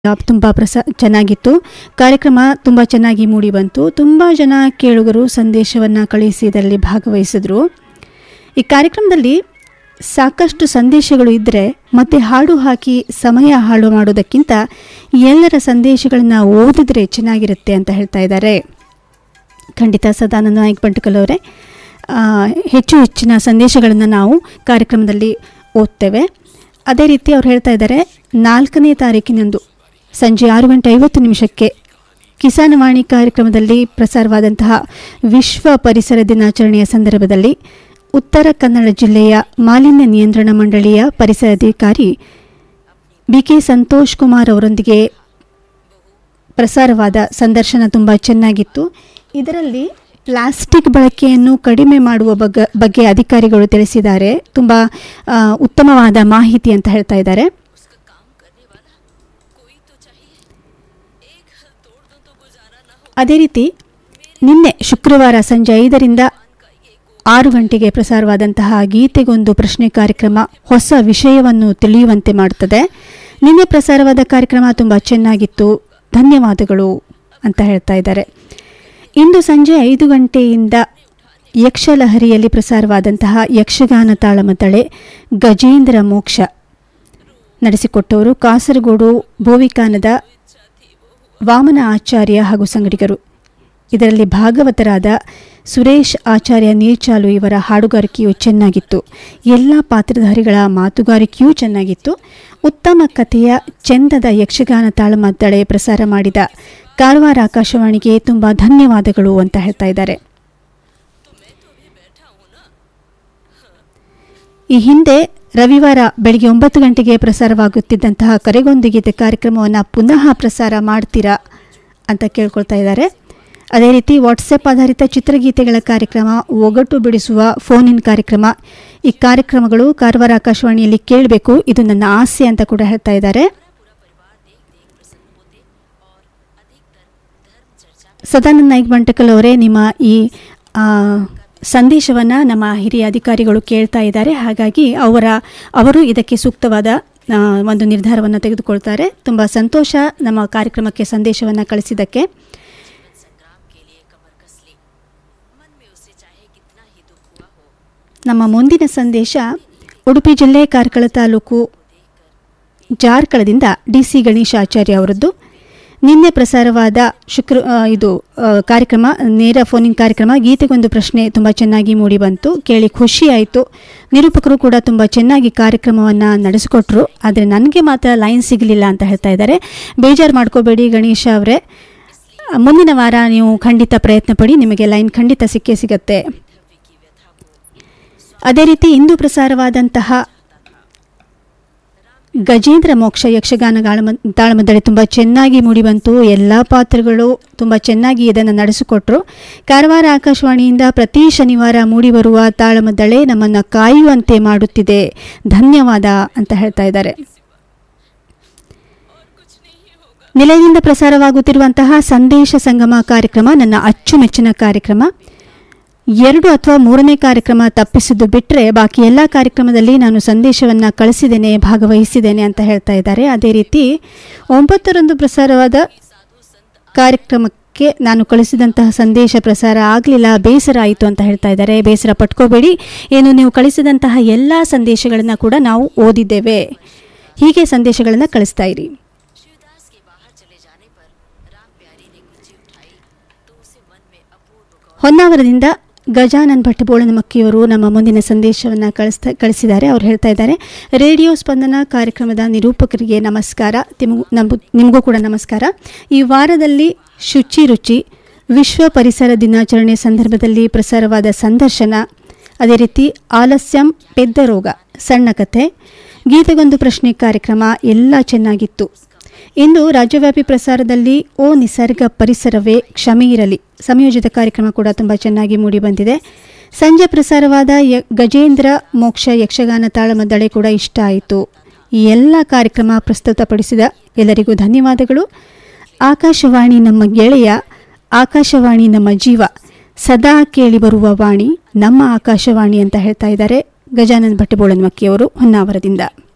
ತುಂಬ ಪ್ರಸ ಚೆನ್ನಾಗಿತ್ತು ಕಾರ್ಯಕ್ರಮ ತುಂಬ ಚೆನ್ನಾಗಿ ಮೂಡಿ ಬಂತು ತುಂಬ ಜನ ಕೇಳುಗರು ಸಂದೇಶವನ್ನು ಕಳುಹಿಸಿ ಇದರಲ್ಲಿ ಭಾಗವಹಿಸಿದ್ರು ಈ ಕಾರ್ಯಕ್ರಮದಲ್ಲಿ ಸಾಕಷ್ಟು ಸಂದೇಶಗಳು ಇದ್ದರೆ ಮತ್ತೆ ಹಾಡು ಹಾಕಿ ಸಮಯ ಹಾಳು ಮಾಡೋದಕ್ಕಿಂತ ಎಲ್ಲರ ಸಂದೇಶಗಳನ್ನು ಓದಿದ್ರೆ ಚೆನ್ನಾಗಿರುತ್ತೆ ಅಂತ ಹೇಳ್ತಾ ಇದ್ದಾರೆ ಖಂಡಿತ ಸದಾನಂದ ನಾಯಕ್ ಬಂಟಕಲ್ ಅವರೇ ಆ, ಹೆಚ್ಚು ಹೆಚ್ಚಿನ ಸಂದೇಶಗಳನ್ನು ನಾವು ಕಾರ್ಯಕ್ರಮದಲ್ಲಿ ಓದ್ತೇವೆ ಅದೇ ರೀತಿ ಅವ್ರು ಹೇಳ್ತಾ ಇದ್ದಾರೆ ನಾಲ್ಕನೇ ತಾರೀಕಿನಂದು ಸಂಜೆ ಆರು ಗಂಟೆ ಐವತ್ತು ನಿಮಿಷಕ್ಕೆ ಕಿಸಾನವಾಣಿ ಕಾರ್ಯಕ್ರಮದಲ್ಲಿ ಪ್ರಸಾರವಾದಂತಹ ವಿಶ್ವ ಪರಿಸರ ದಿನಾಚರಣೆಯ ಸಂದರ್ಭದಲ್ಲಿ ಉತ್ತರ ಕನ್ನಡ ಜಿಲ್ಲೆಯ ಮಾಲಿನ್ಯ ನಿಯಂತ್ರಣ ಮಂಡಳಿಯ ಪರಿಸರಾಧಿಕಾರಿ ಬಿ ಕೆ ಸಂತೋಷ್ ಕುಮಾರ್ ಅವರೊಂದಿಗೆ ಪ್ರಸಾರವಾದ ಸಂದರ್ಶನ ತುಂಬ ಚೆನ್ನಾಗಿತ್ತು ಇದರಲ್ಲಿ ಪ್ಲಾಸ್ಟಿಕ್ ಬಳಕೆಯನ್ನು ಕಡಿಮೆ ಮಾಡುವ ಬಗ್ಗೆ ಬಗ್ಗೆ ಅಧಿಕಾರಿಗಳು ತಿಳಿಸಿದ್ದಾರೆ ತುಂಬ ಆ, ಉತ್ತಮವಾದ ಮಾಹಿತಿ ಅಂತ ಹೇಳ್ತಾ ಇದ್ದಾರೆ ಅದೇ ರೀತಿ ನಿನ್ನೆ ಶುಕ್ರವಾರ ಸಂಜೆ ಐದರಿಂದ ಆರು ಗಂಟೆಗೆ ಪ್ರಸಾರವಾದಂತಹ ಗೀತೆಗೊಂದು ಪ್ರಶ್ನೆ ಕಾರ್ಯಕ್ರಮ ಹೊಸ ವಿಷಯವನ್ನು ತಿಳಿಯುವಂತೆ ಮಾಡುತ್ತದೆ ನಿನ್ನೆ ಪ್ರಸಾರವಾದ ಕಾರ್ಯಕ್ರಮ ತುಂಬ ಚೆನ್ನಾಗಿತ್ತು ಧನ್ಯವಾದಗಳು ಅಂತ ಹೇಳ್ತಾ ಇದ್ದಾರೆ ಇಂದು ಸಂಜೆ ಐದು ಗಂಟೆಯಿಂದ ಯಕ್ಷಲಹರಿಯಲ್ಲಿ ಪ್ರಸಾರವಾದಂತಹ ಯಕ್ಷಗಾನ ತಾಳಮದ್ದಳೆ ಗಜೇಂದ್ರ ಮೋಕ್ಷ ನಡೆಸಿಕೊಟ್ಟವರು ಕಾಸರಗೋಡು ಬೋವಿಕಾನದ ವಾಮನ ಆಚಾರ್ಯ ಹಾಗೂ ಸಂಗಡಿಗರು ಇದರಲ್ಲಿ ಭಾಗವತರಾದ ಸುರೇಶ್ ಆಚಾರ್ಯ ನೀರ್ಚಾಲು ಇವರ ಹಾಡುಗಾರಿಕೆಯು ಚೆನ್ನಾಗಿತ್ತು ಎಲ್ಲ ಪಾತ್ರಧಾರಿಗಳ ಮಾತುಗಾರಿಕೆಯೂ ಚೆನ್ನಾಗಿತ್ತು ಉತ್ತಮ ಕಥೆಯ ಚೆಂದದ ಯಕ್ಷಗಾನ ತಾಳಮದ್ದಳೆ ಪ್ರಸಾರ ಮಾಡಿದ ಕಾರವಾರ ಆಕಾಶವಾಣಿಗೆ ತುಂಬ ಧನ್ಯವಾದಗಳು ಅಂತ ಹೇಳ್ತಾ ಇದ್ದಾರೆ ಈ ಹಿಂದೆ ರವಿವಾರ ಬೆಳಿಗ್ಗೆ ಒಂಬತ್ತು ಗಂಟೆಗೆ ಪ್ರಸಾರವಾಗುತ್ತಿದ್ದಂತಹ ಕರೆಗೊಂದಿಗೀತೆ ಕಾರ್ಯಕ್ರಮವನ್ನು ಪುನಃ ಪ್ರಸಾರ ಮಾಡ್ತೀರಾ ಅಂತ ಕೇಳ್ಕೊಳ್ತಾ ಇದ್ದಾರೆ ಅದೇ ರೀತಿ ವಾಟ್ಸಪ್ ಆಧಾರಿತ ಚಿತ್ರಗೀತೆಗಳ ಕಾರ್ಯಕ್ರಮ ಒಗಟು ಬಿಡಿಸುವ ಫೋನ್ ಇನ್ ಕಾರ್ಯಕ್ರಮ ಈ ಕಾರ್ಯಕ್ರಮಗಳು ಕಾರವಾರ ಆಕಾಶವಾಣಿಯಲ್ಲಿ ಕೇಳಬೇಕು ಇದು ನನ್ನ ಆಸೆ ಅಂತ ಕೂಡ ಹೇಳ್ತಾ ಇದ್ದಾರೆ ಸದಾನಂದ ನಾಯ್ಕ್ ಬಂಟಕಲ್ ಅವರೇ ನಿಮ್ಮ ಈ ಸಂದೇಶವನ್ನು ನಮ್ಮ ಹಿರಿಯ ಅಧಿಕಾರಿಗಳು ಕೇಳ್ತಾ ಇದ್ದಾರೆ ಹಾಗಾಗಿ ಅವರ ಅವರು ಇದಕ್ಕೆ ಸೂಕ್ತವಾದ ಆ, ಒಂದು ನಿರ್ಧಾರವನ್ನು ತೆಗೆದುಕೊಳ್ತಾರೆ ತುಂಬ ಸಂತೋಷ ನಮ್ಮ ಕಾರ್ಯಕ್ರಮಕ್ಕೆ ಸಂದೇಶವನ್ನು ಕಳಿಸಿದ್ದಕ್ಕೆ ನಮ್ಮ ಮುಂದಿನ ಸಂದೇಶ ಉಡುಪಿ ಜಿಲ್ಲೆ ಕಾರ್ಕಳ ತಾಲೂಕು ಜಾರ್ಕಳದಿಂದ ಡಿ ಸಿ ಗಣೇಶ ಆಚಾರ್ಯ ಅವರದ್ದು ನಿನ್ನೆ ಪ್ರಸಾರವಾದ ಶುಕ್ರ ಆ, ಇದು ಆ, ಕಾರ್ಯಕ್ರಮ ನೇರ ಫೋನಿಂಗ್ ಕಾರ್ಯಕ್ರಮ ಗೀತೆಗೊಂದು ಪ್ರಶ್ನೆ ತುಂಬ ಚೆನ್ನಾಗಿ ಮೂಡಿ ಬಂತು ಕೇಳಿ ಖುಷಿ ಆಯಿತು ನಿರೂಪಕರು ಕೂಡ ತುಂಬ ಚೆನ್ನಾಗಿ ಕಾರ್ಯಕ್ರಮವನ್ನು ನಡೆಸಿಕೊಟ್ರು ಆದರೆ ನನಗೆ ಮಾತ್ರ ಲೈನ್ ಸಿಗಲಿಲ್ಲ ಅಂತ ಹೇಳ್ತಾ ಇದ್ದಾರೆ ಬೇಜಾರು ಮಾಡ್ಕೋಬೇಡಿ ಗಣೇಶ ಅವರೇ ಮುಂದಿನ ವಾರ ನೀವು ಖಂಡಿತ ಪ್ರಯತ್ನ ಪಡಿ ನಿಮಗೆ ಲೈನ್ ಖಂಡಿತ ಸಿಕ್ಕೇ ಸಿಗತ್ತೆ ಅದೇ ರೀತಿ ಇಂದು ಪ್ರಸಾರವಾದಂತಹ ಗಜೇಂದ್ರ ಮೋಕ್ಷ ಯಕ್ಷಗಾನ ಗಾಳಮ ತಾಳಮದ್ದಳೆ ತುಂಬ ಚೆನ್ನಾಗಿ ಮೂಡಿಬಂತು ಎಲ್ಲ ಪಾತ್ರಗಳು ತುಂಬ ಚೆನ್ನಾಗಿ ಇದನ್ನು ನಡೆಸಿಕೊಟ್ರು ಕಾರವಾರ ಆಕಾಶವಾಣಿಯಿಂದ ಪ್ರತಿ ಶನಿವಾರ ಮೂಡಿಬರುವ ತಾಳಮದ್ದಳೆ ನಮ್ಮನ್ನು ಕಾಯುವಂತೆ ಮಾಡುತ್ತಿದೆ ಧನ್ಯವಾದ ಅಂತ ಹೇಳ್ತಾ ಇದ್ದಾರೆ ನಿಲಯದಿಂದ ಪ್ರಸಾರವಾಗುತ್ತಿರುವಂತಹ ಸಂದೇಶ ಸಂಗಮ ಕಾರ್ಯಕ್ರಮ ನನ್ನ ಅಚ್ಚುಮೆಚ್ಚಿನ ಕಾರ್ಯಕ್ರಮ ಎರಡು ಅಥವಾ ಮೂರನೇ ಕಾರ್ಯಕ್ರಮ ತಪ್ಪಿಸಿದ್ದು ಬಿಟ್ಟರೆ ಬಾಕಿ ಎಲ್ಲ ಕಾರ್ಯಕ್ರಮದಲ್ಲಿ ನಾನು ಸಂದೇಶವನ್ನು ಕಳಿಸಿದ್ದೇನೆ ಭಾಗವಹಿಸಿದ್ದೇನೆ ಅಂತ ಹೇಳ್ತಾ ಇದ್ದಾರೆ ಅದೇ ರೀತಿ ಒಂಬತ್ತರಂದು ಪ್ರಸಾರವಾದ ಕಾರ್ಯಕ್ರಮಕ್ಕೆ ನಾನು ಕಳಿಸಿದಂತಹ ಸಂದೇಶ ಪ್ರಸಾರ ಆಗಲಿಲ್ಲ ಬೇಸರ ಆಯಿತು ಅಂತ ಹೇಳ್ತಾ ಇದ್ದಾರೆ ಬೇಸರ ಪಟ್ಕೋಬೇಡಿ ಏನು ನೀವು ಕಳಿಸಿದಂತಹ ಎಲ್ಲ ಸಂದೇಶಗಳನ್ನು ಕೂಡ ನಾವು ಓದಿದ್ದೇವೆ ಹೀಗೆ ಸಂದೇಶಗಳನ್ನು ಕಳಿಸ್ತಾ ಇರಿ शिवदास के बाहर चले जाने पर राम प्यारी ने गुंजी उठाई तो उसे मन में अपूर्व गौर ಹೊನ್ನಾವರದಿಂದ ಗಜಾನನ್ ಭಟ್ ಬೋಳನಮಕ್ಕಿಯವರು ನಮ್ಮ ಮುಂದಿನ ಸಂದೇಶವನ್ನು ಕಳಿಸ್ತಾ ಕಳಿಸಿದ್ದಾರೆ ಅವ್ರು ಹೇಳ್ತಾ ಇದ್ದಾರೆ ರೇಡಿಯೋ ಸ್ಪಂದನ ಕಾರ್ಯಕ್ರಮದ ನಿರೂಪಕರಿಗೆ ನಮಸ್ಕಾರ ತಿಮಗು ನಮಗೂ ನಿಮಗೂ ಕೂಡ ನಮಸ್ಕಾರ ಈ ವಾರದಲ್ಲಿ ಶುಚಿ ರುಚಿ ವಿಶ್ವ ಪರಿಸರ ದಿನಾಚರಣೆ ಸಂದರ್ಭದಲ್ಲಿ ಪ್ರಸಾರವಾದ ಸಂದರ್ಶನ ಅದೇ ರೀತಿ ಆಲಸ್ಯಂ ಪೆದ್ದ ರೋಗ ಸಣ್ಣ ಕಥೆ ಗೀತೆಗೊಂದು ಪ್ರಶ್ನೆ ಕಾರ್ಯಕ್ರಮ ಎಲ್ಲ ಚೆನ್ನಾಗಿತ್ತು ಇಂದು ರಾಜ್ಯವ್ಯಾಪಿ ಪ್ರಸಾರದಲ್ಲಿ ಓ ನಿಸರ್ಗ ಪರಿಸರವೇ ಕ್ಷಮೆ ಇರಲಿ ಸಂಯೋಜಿತ ಕಾರ್ಯಕ್ರಮ ಕೂಡ ತುಂಬ ಚೆನ್ನಾಗಿ ಮೂಡಿಬಂದಿದೆ ಸಂಜೆ ಪ್ರಸಾರವಾದ ಯ ಗಜೇಂದ್ರ ಮೋಕ್ಷ ಯಕ್ಷಗಾನ ತಾಳಮದ್ದಳೆ ಕೂಡ ಇಷ್ಟ ಆಯಿತು ಈ ಎಲ್ಲ ಕಾರ್ಯಕ್ರಮ ಪ್ರಸ್ತುತಪಡಿಸಿದ ಎಲ್ಲರಿಗೂ ಧನ್ಯವಾದಗಳು ಆಕಾಶವಾಣಿ ನಮ್ಮ ಗೆಳೆಯ ಆಕಾಶವಾಣಿ ನಮ್ಮ ಜೀವ ಸದಾ ಕೇಳಿ ಬರುವ ವಾಣಿ ನಮ್ಮ ಆಕಾಶವಾಣಿ ಅಂತ ಹೇಳ್ತಾ ಇದ್ದಾರೆ ಗಜಾನನ್ ಭಟ್ಟಬೋಳನ್ಮಕ್ಕಿಯವರು ಹೊನ್ನಾವರದಿಂದ